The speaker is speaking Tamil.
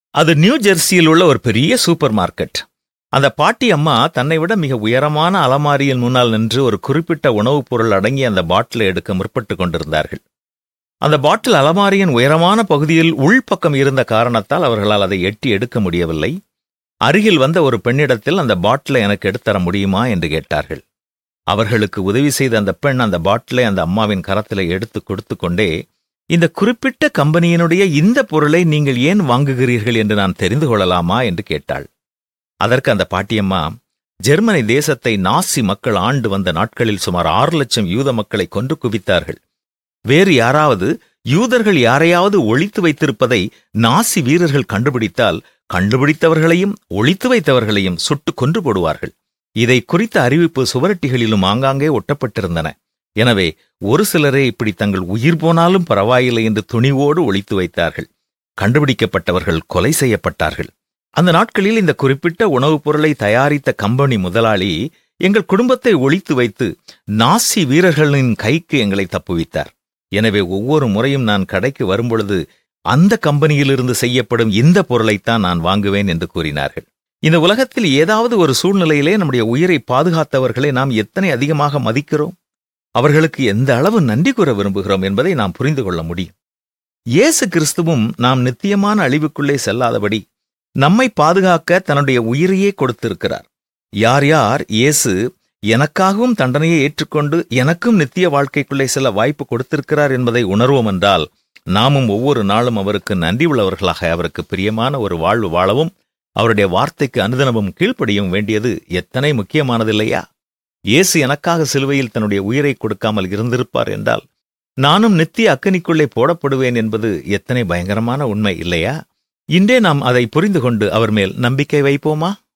அது நியூ ஜெர்சியில் உள்ள ஒரு பெரிய சூப்பர் மார்க்கெட் அந்த பாட்டி அம்மா தன்னை விட மிக உயரமான அலமாரியின் முன்னால் நின்று ஒரு குறிப்பிட்ட உணவுப் பொருள் அடங்கி அந்த பாட்டிலை எடுக்க முற்பட்டு கொண்டிருந்தார்கள் அந்த பாட்டில் அலமாரியின் உயரமான பகுதியில் உள்பக்கம் இருந்த காரணத்தால் அவர்களால் அதை எட்டி எடுக்க முடியவில்லை அருகில் வந்த ஒரு பெண்ணிடத்தில் அந்த பாட்டிலை எனக்கு எடுத்தர முடியுமா என்று கேட்டார்கள் அவர்களுக்கு உதவி செய்த அந்த பெண் அந்த பாட்டிலை அந்த அம்மாவின் கரத்திலே எடுத்து கொடுத்து கொண்டே இந்த குறிப்பிட்ட கம்பெனியினுடைய இந்த பொருளை நீங்கள் ஏன் வாங்குகிறீர்கள் என்று நான் தெரிந்து கொள்ளலாமா என்று கேட்டாள் அதற்கு அந்த பாட்டியம்மா ஜெர்மனி தேசத்தை நாசி மக்கள் ஆண்டு வந்த நாட்களில் சுமார் ஆறு லட்சம் யூத மக்களை கொன்று குவித்தார்கள் வேறு யாராவது யூதர்கள் யாரையாவது ஒழித்து வைத்திருப்பதை நாசி வீரர்கள் கண்டுபிடித்தால் கண்டுபிடித்தவர்களையும் ஒழித்து வைத்தவர்களையும் சுட்டு கொன்று போடுவார்கள் இதை குறித்த அறிவிப்பு சுவரட்டிகளிலும் ஆங்காங்கே ஒட்டப்பட்டிருந்தன எனவே ஒரு சிலரே இப்படி தங்கள் உயிர் போனாலும் பரவாயில்லை என்று துணிவோடு ஒழித்து வைத்தார்கள் கண்டுபிடிக்கப்பட்டவர்கள் கொலை செய்யப்பட்டார்கள் அந்த நாட்களில் இந்த குறிப்பிட்ட உணவுப் பொருளை தயாரித்த கம்பெனி முதலாளி எங்கள் குடும்பத்தை ஒழித்து வைத்து நாசி வீரர்களின் கைக்கு எங்களை தப்புவித்தார் எனவே ஒவ்வொரு முறையும் நான் கடைக்கு வரும்பொழுது அந்த கம்பெனியிலிருந்து செய்யப்படும் இந்த பொருளைத்தான் நான் வாங்குவேன் என்று கூறினார்கள் இந்த உலகத்தில் ஏதாவது ஒரு சூழ்நிலையிலே நம்முடைய உயிரை பாதுகாத்தவர்களை நாம் எத்தனை அதிகமாக மதிக்கிறோம் அவர்களுக்கு எந்த அளவு நன்றி கூற விரும்புகிறோம் என்பதை நாம் புரிந்து கொள்ள முடியும் இயேசு கிறிஸ்துவும் நாம் நித்தியமான அழிவுக்குள்ளே செல்லாதபடி நம்மை பாதுகாக்க தன்னுடைய உயிரையே கொடுத்திருக்கிறார் யார் யார் இயேசு எனக்காகவும் தண்டனையை ஏற்றுக்கொண்டு எனக்கும் நித்திய வாழ்க்கைக்குள்ளே செல்ல வாய்ப்பு கொடுத்திருக்கிறார் என்பதை உணர்வோம் என்றால் நாமும் ஒவ்வொரு நாளும் அவருக்கு நன்றி உள்ளவர்களாக அவருக்கு பிரியமான ஒரு வாழ்வு வாழவும் அவருடைய வார்த்தைக்கு அனுதினமும் கீழ்ப்படியும் வேண்டியது எத்தனை முக்கியமானதில்லையா இயேசு எனக்காக சிலுவையில் தன்னுடைய உயிரை கொடுக்காமல் இருந்திருப்பார் என்றால் நானும் நித்திய அக்கனிக்குள்ளே போடப்படுவேன் என்பது எத்தனை பயங்கரமான உண்மை இல்லையா இன்றே நாம் அதை புரிந்து கொண்டு அவர் மேல் நம்பிக்கை வைப்போமா